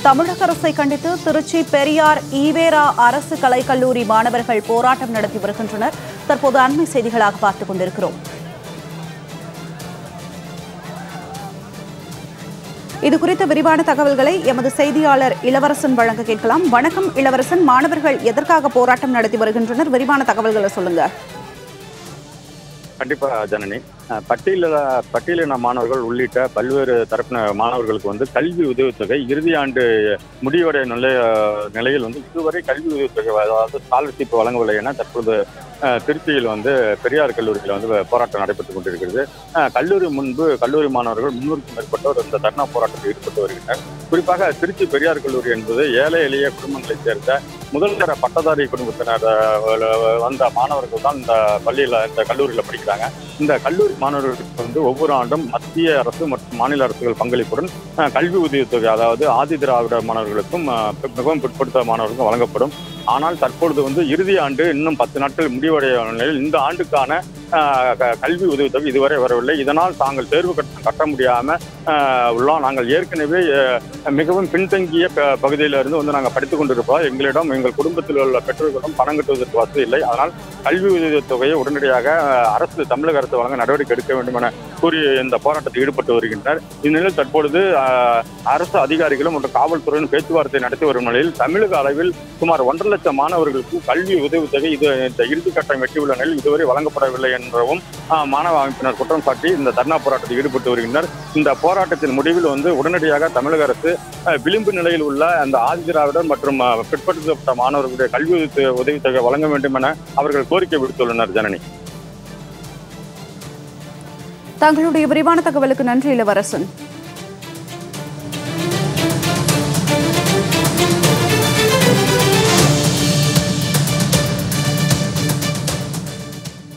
தமிழக அரசை கண்டித்து திருச்சி பெரியார் ஈவேரா அரசு கலைக்கல்லூரி மாணவர்கள் போராட்டம் நடத்தி வருகின்றனர் தற்போது அண்மை செய்திகளாக பார்த்துக் கொண்டிருக்கிறோம் இது குறித்த விரிவான தகவல்களை எமது செய்தியாளர் இளவரசன் வழங்க கேட்கலாம் வணக்கம் இளவரசன் மாணவர்கள் எதற்காக போராட்டம் நடத்தி வருகின்றனர் விரிவான தகவல்களை சொல்லுங்க கண்டிப்பா ஜனனி அஹ் பட்டியல பட்டியலின மாணவர்கள் உள்ளிட்ட பல்வேறு தரப்பின மாணவர்களுக்கு வந்து கல்வி உதவித்தொகை இறுதி ஆண்டு முடிவடைய நிலைய நிலையில் வந்து இதுவரை கல்வி உதவித்தொகை அதாவது ஸ்காலர்ஷிப் வழங்கவில்லை என தற்போது அஹ், திருச்சியில் வந்து பெரியார் கல்லூரியில் வந்து போராட்டம் நடைபெற்றுக் கொண்டிருக்கிறது அஹ், கல்லூரி முன்பு கல்லூரி மாணவர்கள் முன்னூறுக்கும் மேற்பட்டோர் இந்த தர்ணா போராட்டத்தில் ஈடுபட்டு வருகின்றனர் குறிப்பாக திருச்சி பெரியார் கல்லூரி என்பது ஏழை எளிய குடும்பங்களைச் சேர்ந்த முதல் தர பட்டதாரி குடும்பத்தினர் அஹ், வந்த மாணவர்கள் தான் இந்த பள்ளியில் இந்த கல்லூரியில் படிக்கிறாங்க இந்த கல்லூரி மாணவர்களுக்கு வந்து ஒவ்வொரு ஆண்டும் மத்திய அரசு மற்றும் மாநில அரசுகள் பங்களிப்புடன் அஹ், கல்வி உதவித்தொகை அதாவது ஆதி திராவிட மாணவர்களுக்கும் அஹ், மிகவும் பிற்படுத்த மாணவர்களுக்கும் வழங்கப்படும் ஆனால் தற்பொழுது வந்து இறுதி ஆண்டு இன்னும் பத்து நாட்கள் முடிவடைய நிலையில் இந்த ஆண்டுக்கான அஹ், க- கல்வி உதவித்தொகை இதுவரை வரவில்லை இதனால் தாங்கள் தேர்வு கட்டணம் கட்ட முடியாம அஹ், உள்ளோம் நாங்கள் ஏற்கனவே அஹ், மிகவும் பின்தங்கிய ப- பகுதியில இருந்து வந்து நாங்கள் படித்துக் கொண்டிருப்போம் எங்களிடம் எங்கள் குடும்பத்தில் உள்ள பெற்றோர்களிடம் பணம் கட்டுவதற்கு வசதி இல்லை அதனால் கல்வி உதவித் தொகையை உடனடியாக அஹ், அரசு தமிழக அரசு வழங்க நடவடிக்கை எடுக்க வேண்டும் என கூறி இந்த போராட்டத்தில் ஈடுபட்டு வருகின்றனர் இந்நிலையில் தற்பொழுது அஹ், அரசு அதிகாரிகளும் மற்றும் காவல்துறையின் பேச்சுவார்த்தை நடத்தி வரும் நிலையில் தமிழக அளவில் சுமார் ஒன்றரை லட்சம் மாணவர்களுக்கு கல்வி உதவித்தொகை இது இந்த இறுதிக்கட்டம் எட்டியுள்ள நிலையில் இதுவரை வழங்கப்படவில்லை என்றவும் அஹ், மாணவ அமைப்பினர் குற்றம் சாட்டி இந்த தர்ணா போராட்டத்தில் ஈடுபட்டு வருகின்றனர் இந்த போராட்டத்தின் முடிவில் வந்து உடனடியாக தமிழக அரசு அஹ், விளிம்பு நிலையில் உள்ள அந்த ஆதிதிராவிடர் மற்றும் அஹ், பிற்படுத்தப்பட்ட மாணவர்களுடைய கல்வி உதவி- உதவித்தொகை வழங்க வேண்டும் என அவர்கள் கோரிக்கை விடுத்துள்ளனர் ஜனனி தங்களுடைய விரிவான தகவலுக்கு நன்றி இளவரசன்